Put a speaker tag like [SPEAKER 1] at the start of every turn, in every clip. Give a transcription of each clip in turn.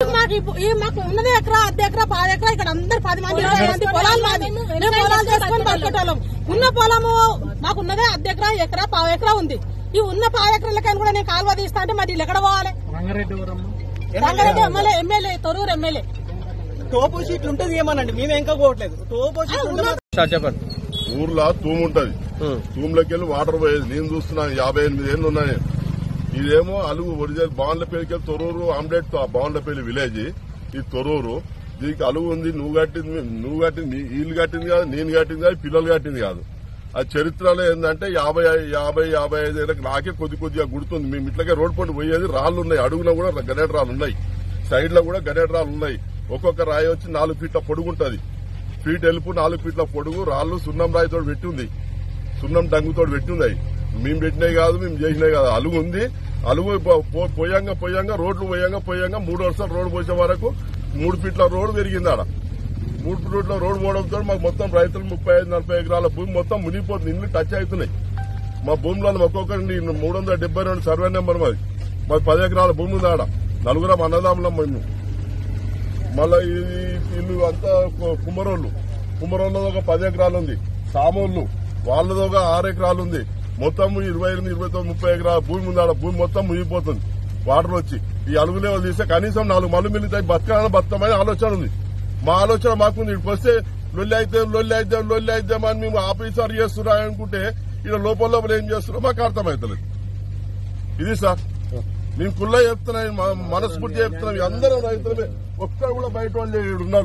[SPEAKER 1] మాకు ఈ- ఈ మాకు ఉన్నది ఎకరా అర్ధ ఎకరా పది ఎకరా ఇక్కడ అందరు పది మంది ఇరవై మంది పొలాలు మాది మేము పొలాలు చేసుకొని బతికేటోళ్ళం ఉన్న పొలము మాకు ఉన్నదే అర్ధ ఎకరా ఎకరా పావు ఎకరా ఉంది ఈ ఉన్న పావు ఎకరాలకైనా కూడా నేను కాలువ తీస్తా అంటే మరి వీళ్ళు ఎక్కడ పోవాలి
[SPEAKER 2] రంగారెడ్డి ఎవరమ్మా
[SPEAKER 1] Ranga Reddy MLA MLA Thorrur MLA
[SPEAKER 2] టోపు షీట్లు ఉంటుంది ఏమనండి మేము ఇంకా పోవట్లేదు టోపు షీట్లు ఉంటే మాత్రం
[SPEAKER 3] చెప్పండి
[SPEAKER 4] ఊర్లో తూము ఉంటది తూములోకి వెళ్ళి వాటర్ పోయేది నేను చూస్తున్నాను యాభై ఎనిమిది ఏళ్ళు ఉన్నాయి ఇదేమో అలుగు ఒరిజినల్ బాన్లపల్లికి వెళ్ళి తొరూరు ఆమ్లెట్ బాన్లపల్లి విలేజ్ ఇది తొరూరు దీనికి అలుగు ఉంది నువ్వు కట్టింది నువ్వు కట్టింది వీళ్ళు కట్టింది కాదు నేను కట్టింది కాదు పిల్లలు కట్టింది కాదు ఆ చరిత్రలో ఏంటంటే యాభై యాభై యాభై ఐదు ఏళ్ళకి నాకే కొద్ది కొద్దిగా గుర్తుంది మేము ఇట్లాగే రోడ్ పండు పోయేది రాళ్ళు ఉన్నాయి అడుగున కూడా గనేట రాళ్ళు ఉన్నాయి సైడ్ లో కూడా గనేట రాళ్ళు ఉన్నాయి ఒక్కొక్క రాయి వచ్చి నాలుగు ఫీట్ల పొడుగుంటది ఫీట్ ఎలుపు నాలుగు ఫీట్ల పొడుగు రాళ్ళు సున్నం రాయితో పెట్టి ఉంది సున్నం డంగుతో పెట్టింది అవి మేము పెట్టినవి కాదు మేము చేసినవి కాదు అలుగు ఉంది అలుగు పో- పో- పోయంగా పోయంగా రోడ్లు పోయంగా పోయంగా మూడు వర్షాలు రోడ్డు పోసే వరకు మూడు ఫీట్ల రోడ్డు పెరిగింది ఆడ మూడు ఫీట్ల రోడ్డు పోవడంతో మాకు మొత్తం రైతులు ముప్పై ఐదు నలభై ఎకరాల భూమి మొత్తం మునిగిపోతుంది ఇల్లు టచ్ అవుతున్నాయి మా భూములలో ఒక్కొక్కరి మూడు వందల డెబ్బై రెండు సర్వే నెంబర్ మాది మాది పది ఎకరాల భూమి ఉంది ఆడ నలుగురం అన్నదాములం మేము మళ్ళా ఈ ఇల్లు అంతా కు- కుమ్మరోళ్ళు కుమ్మరోళ్ళది ఒక పది ఎకరాలు ఉంది సామోళ్ళు వాళ్ళది ఒక ఆరు ఎకరాలు ఉంది మొత్తం ఇరవై ఎనిమిది ఇరవై తొమ్మిది ముప్పై ఎకరాల భూమి ఉంది ఆడ భూమి మొత్తం మునిగిపోతుంది వాటర్ వచ్చి ఈ అలుగు లెవెల్ తీస్తే కనీసం నాలుగు మల్లు మిల్లుతాయి బతకాలని బతకమని ఆలోచన ఉంది మా ఆలోచన మాకుంది ఇక్కడికి వస్తే లొల్లి అయితే లొల్లి అయితే లొల్లి అయితే అని మేము ఆఫీసర్ చేస్తున్నా అనుకుంటే ఇక్కడ లోపల లోపల ఏం చేస్తున్నారో మాకు అర్థమవుతలేదు ఇది సార్ మేము కుల్ల చెప్తున్నాం మ- మనస్ఫూర్తి చెప్తున్నాం అందరూ రైతులమే ఒక్కరు కూడా బయట వాళ్ళు ఈడ ఉన్నారు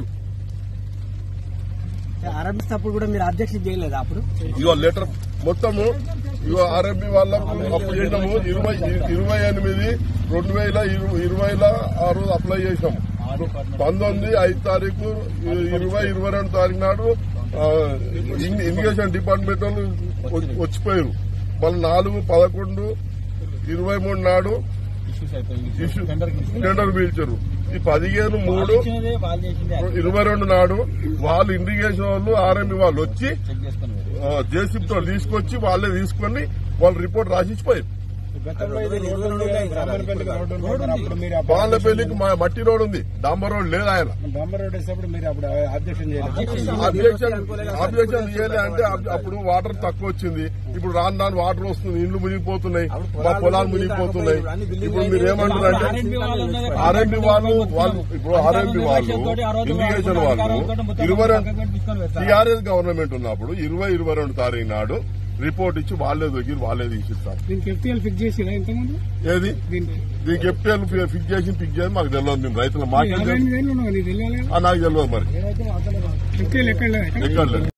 [SPEAKER 2] ఆరంభిస్తప్పుడు కూడా మీరు అధ్యక్షులు చేయలేదా అప్పుడు
[SPEAKER 4] ఇగో లెటర్ మొత్తము ఇగో ఆర్ఎంపీ వాళ్ళకు అప్లై చేసినాము ఇరవై ఇరవై ఎనిమిది రెండు వేల ఇరు- ఇరవైల ఆ రోజు అప్లై చేసినాము పంతొమ్మిది ఐదు తారీఖు ఇ- ఇరవై ఇరవై రెండు తారీఖు నాడు ఆ, ఇన్- ఇరిగేషన్ డిపార్ట్మెంట్ వాళ్ళు వచ్చి- వచ్చిపోయారు మళ్ళీ నాలుగు పదకొండు ఇరవై మూడు నాడు ఇష్యూ టెండర్ పిలిచారు ఈ పదిహేను మూడు
[SPEAKER 2] ఇచ్చినదే వాళ్ళు చేసిందే
[SPEAKER 4] ఇరవై రెండు నాడు వాళ్ళు ఇండిగేషన్ వాళ్ళు ఆర్ఎంఈ వాళ్ళు వచ్చి
[SPEAKER 2] చెక్ చేసుకుని
[SPEAKER 4] జేసీబీతో తీసుకొచ్చి వాళ్ళే తీసుకొని వాళ్ళు రిపోర్ట్ రాసిచ్చిపోయారు
[SPEAKER 2] గతంలో ఇది రోడ్డు ఉండే రామన్నపల్లికి రోడ్డు ఉండే మరి అప్పుడు మీరు అప్పుడు
[SPEAKER 4] వాళ్ళ పెళ్లికి మా మట్టి రోడ్ ఉంది డాంబర్ రోడ్ లేదు ఆయన
[SPEAKER 2] డాంబర్ రోడ్ వేసేప్పుడు మీరు అప్పుడు అధ్యక్షం చేయలేదు
[SPEAKER 4] అబ్జెక్షన్ అబ్జెక్షన్ చేయలే అంటే అప్- అప్పుడు వాటర్ తక్కువ వచ్చింది ఇప్పుడు రాను రాను వాటర్ వస్తుంది ఇండ్లు మునిగిపోతున్నాయి మా పొలాలు మునిగిపోతున్నాయి ఇప్పుడు మీరు ఏమంటారు అంటే ఆర్ఎంపీ వాళ్ళు వాళ్ళు ఇప్పుడు ఆర్ఎంపీ వాళ్ళు ఇండిగేషన్ వాళ్ళు ఇరవై రెండు టీఆర్ఎస్ గవర్నమెంట్ ఉన్నప్పుడు ఇరవై ఇరవై రెండు తారీఖు నాడు రిపోర్ట్ ఇచ్చి వాళ్ళే దగ్గర వాళ్ళే తీసిస్తారు
[SPEAKER 2] దీనికి ఎఫ్టీఎల్ ఫిక్స్ చేసిరా ఇంతకుముందు
[SPEAKER 4] ఏది
[SPEAKER 2] దీనికి
[SPEAKER 4] దీనికి ఎఫ్టీఎల్ ఫిక్స్ చేసి ఫిక్స్ చేసి మాకు తెలియదు మేము రైతులు మాకే
[SPEAKER 2] యాభై
[SPEAKER 4] తెలుసు.
[SPEAKER 2] ఎనిమిది ఏళ్ళు ఉన్నావు నీకు తెలియాలి
[SPEAKER 4] ఆ, నాకు తెలియదు మరి
[SPEAKER 2] ఎఫ్టీఎల్ ఎక్కడ లేదు
[SPEAKER 4] ఎక్కడ లేదు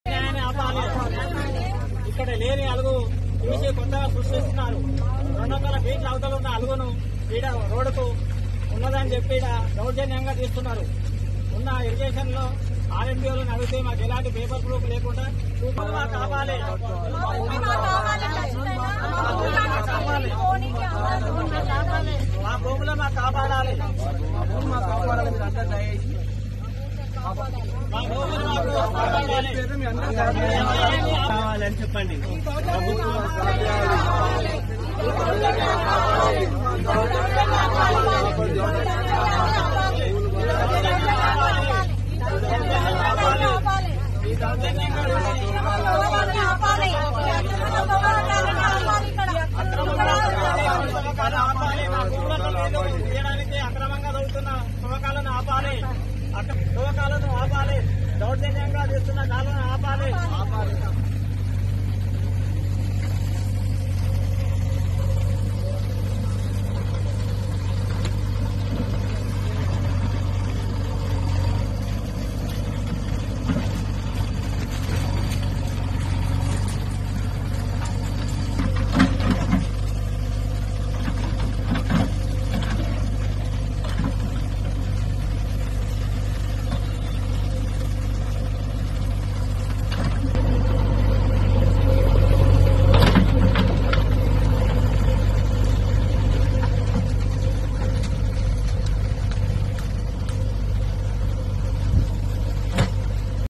[SPEAKER 5] ఇక్కడ లేని అలుగు తీసి కొత్తగా సృష్టిస్తున్నారు రెండు వందల ఫీట్ల అవతల ఉన్న అలుగును ఈడ రోడ్డుకు ఉన్నదని చెప్పి ఈడ దౌర్జన్యంగా తీస్తున్నారు ఉన్న ఇరిగేషన్ లో ఆర్ఎండిఓలను అడిగితే మాకు ఎలాంటి పేపర్ ప్రూఫ్ లేకుండా భూములు మాకు కావాలి మా భూములు మాకు కాపాడాలి మా భూములు మాకు కాపాడాలి కావాలని చెప్పండి ఆపాలి మా భూములను లేదు తీయడానికి అక్రమంగా దొరుకుతున్న తవ్వకాలను ఆపాలి అక్ర- తవ్వకాలను ఆపాలి దౌర్జన్యంగా తీస్తున్న కాలను ఆపాలి